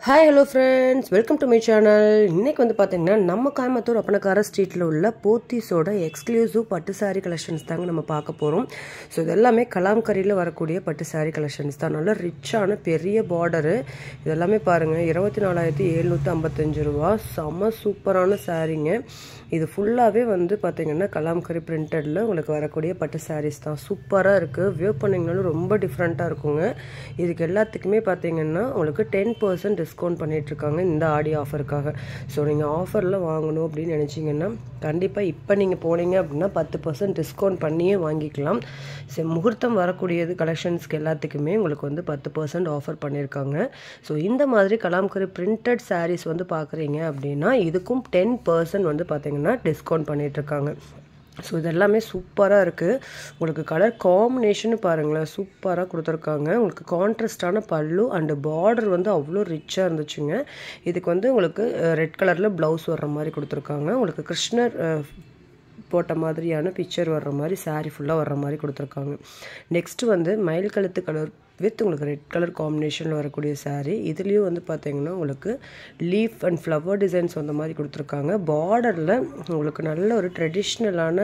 hi hello friends welcome to my channel இன்னைக்கு வந்து பார்த்தீங்கன்னா நம்ம கோயம்புத்தூர் அப்பனக்கார ஸ்ட்ரீட்டில் உள்ள போத்தீஸோட எக்ஸ்க்ளூசிவ் பட்டு சாரி கலெக்ஷன்ஸ் தாங்க நம்ம பார்க்க போகிறோம் ஸோ இது எல்லாமே கலாம்கரியில் வரக்கூடிய பட்டு சாரி கலெக்ஷன்ஸ் தான் நல்ல ரிச்சான பெரிய பார்டரு இது எல்லாமே பாருங்கள் இருபத்தி நாலாயிரத்தி எழுநூற்றி ஐம்பத்தஞ்சு ரூபா செம்ம சூப்பரான சாரீங்க இது ஃபுல்லாகவே வந்து பார்த்தீங்கன்னா கலாம்கரி பிரிண்டடில் உங்களுக்கு வரக்கூடிய பட்டு சாரீஸ் தான் சூப்பராக இருக்குது வியூ பண்ணிங்கனாலும் ரொம்ப டிஃப்ரெண்ட்டாக இருக்குங்க இதுக்கு எல்லாத்துக்குமே பார்த்தீங்கன்னா உங்களுக்கு டென் பர்சன்ட் டிஸ்கவுண்ட் பண்ணிகிட்ருக்காங்க இந்த ஆடி ஆஃபருக்காக ஸோ நீங்கள் ஆஃபரில் வாங்கணும் அப்படின்னு நினச்சிங்கன்னா கண்டிப்பாக இப்போ நீங்கள் போனீங்க அப்படின்னா பத்து பர்சன்ட் டிஸ்கவுண்ட் பண்ணியே வாங்கிக்கலாம் சரி முகூர்த்தம் வரக்கூடியது கலெக்ஷன்ஸ்க்கு எல்லாத்துக்குமே உங்களுக்கு வந்து பத்து பர்சன்ட் ஆஃபர் பண்ணியிருக்காங்க ஸோ இந்த மாதிரி கலாம்கரி பிரிண்டட் சாரீஸ் வந்து பார்க்குறீங்க அப்படின்னா இதுக்கும் டென் பர்சன்ட் வந்து பார்த்தீங்கன்னா டிஸ்கவுண்ட் பண்ணிகிட்ருக்காங்க ஸோ இதெல்லாமே சூப்பராக இருக்குது உங்களுக்கு கலர் காம்பினேஷன் பாருங்களேன் சூப்பராக கொடுத்துருக்காங்க உங்களுக்கு கான்ட்ராஸ்டான பல்லு அண்டு பார்டர் வந்து அவ்வளோ ரிச்சாக இருந்துச்சுங்க இதுக்கு வந்து உங்களுக்கு ரெட் கலரில் ப்ளவுஸ் வர்ற மாதிரி கொடுத்துருக்காங்க உங்களுக்கு கிருஷ்ணர் போட்ட மாதிரியான பிக்சர் வர்ற மாதிரி சாரீ ஃபுல்லாக வர்ற மாதிரி கொடுத்துருக்காங்க நெக்ஸ்ட்டு வந்து மயில் கழுத்து கலர் வித் உங்களுக்கு ரெட் கலர் காம்பினேஷனில் வரக்கூடிய சாரீ இதுலேயும் வந்து பார்த்தீங்கன்னா உங்களுக்கு லீஃப் அண்ட் ஃப்ளவர் டிசைன்ஸ் வந்த மாதிரி கொடுத்துருக்காங்க பார்டரில் உங்களுக்கு நல்ல ஒரு ட்ரெடிஷ்னலான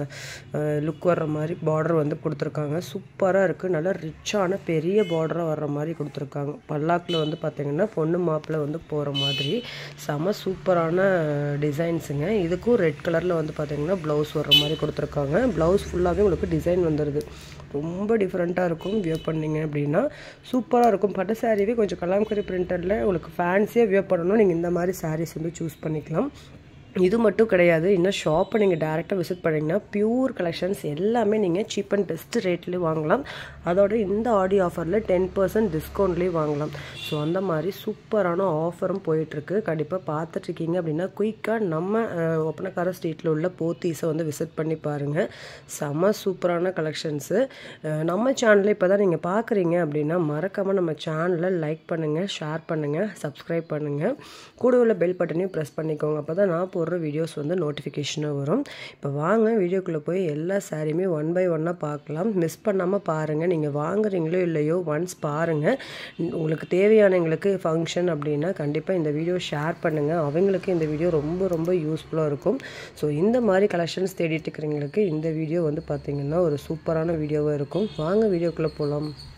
லுக் வர்ற மாதிரி பார்டர் வந்து கொடுத்துருக்காங்க சூப்பராக இருக்குது நல்லா ரிச்சான பெரிய பார்டராக வர்ற மாதிரி கொடுத்துருக்காங்க பல்லாக்கில் வந்து பார்த்தீங்கன்னா பொண்ணு மாப்பிள்ளை வந்து போகிற மாதிரி செம சூப்பரான டிசைன்ஸுங்க இதுக்கும் ரெட் கலரில் வந்து பார்த்தீங்கன்னா ப்ளவுஸ் வர்ற மாதிரி கொடுத்துருக்காங்க ப்ளவுஸ் ஃபுல்லாகவே உங்களுக்கு டிசைன் வந்துடுது ரொம்ப டிஃப்ரெண்ட்டாக இருக்கும் வியர் பண்ணிங்க அப்படின்னா சூப்பராக இருக்கும் பட்டு சாரீவே கொஞ்சம் கலாம்கரி பிரிண்டரில் உங்களுக்கு ஃபேன்சியாக வியர் பண்ணணும் நீங்கள் இந்த மாதிரி சாரீஸ் வந்து சூஸ் பண்ணிக்கலாம் இது மட்டும் கிடையாது இன்னும் ஷாப்பை நீங்கள் டேரெக்டாக விசிட் பண்ணிங்கன்னா பியூர் கலெக்ஷன்ஸ் எல்லாமே நீங்கள் சீப் அண்ட் பெஸ்ட் ரேட்லேயும் வாங்கலாம் அதோட இந்த ஆடி ஆஃபரில் டென் பர்சன்ட் டிஸ்கவுண்ட்லேயும் வாங்கலாம் ஸோ அந்த மாதிரி சூப்பரான ஆஃபரும் போயிட்டுருக்கு கண்டிப்பாக பார்த்துட்ருக்கீங்க அப்படின்னா குயிக்காக நம்ம ஒப்பனக்கார ஸ்ட்ரீட்டில் உள்ள போத்தீஸை வந்து விசிட் பண்ணி பாருங்கள் செம்ம சூப்பரான கலெக்ஷன்ஸு நம்ம சேனலில் இப்போ தான் நீங்கள் பார்க்குறீங்க அப்படின்னா மறக்காமல் நம்ம சேனலை லைக் பண்ணுங்கள் ஷேர் பண்ணுங்கள் சப்ஸ்கிரைப் பண்ணுங்கள் கூட உள்ள பெல் பட்டனையும் ப்ரெஸ் பண்ணிக்கோங்க அப்போ தான் நான் போடுற வீடியோஸ் வந்து நோட்டிஃபிகேஷனாக வரும் இப்போ வாங்க வீடியோக்குள்ளே போய் எல்லா சாரியுமே ஒன் பை ஒன்னாக பார்க்கலாம் மிஸ் பண்ணாமல் பாருங்கள் நீங்கள் வாங்குறீங்களோ இல்லையோ ஒன்ஸ் பாருங்கள் உங்களுக்கு தேவையானவங்களுக்கு ஃபங்க்ஷன் அப்படின்னா கண்டிப்பாக இந்த வீடியோ ஷேர் பண்ணுங்கள் அவங்களுக்கு இந்த வீடியோ ரொம்ப ரொம்ப யூஸ்ஃபுல்லாக இருக்கும் ஸோ இந்த மாதிரி கலெக்ஷன்ஸ் தேடிட்டு இருக்கிறவங்களுக்கு இந்த வீடியோ வந்து பார்த்திங்கன்னா ஒரு சூப்பரான வீடியோவாக இருக்கும் வாங்க வீடியோக்குள்ளே போகலாம்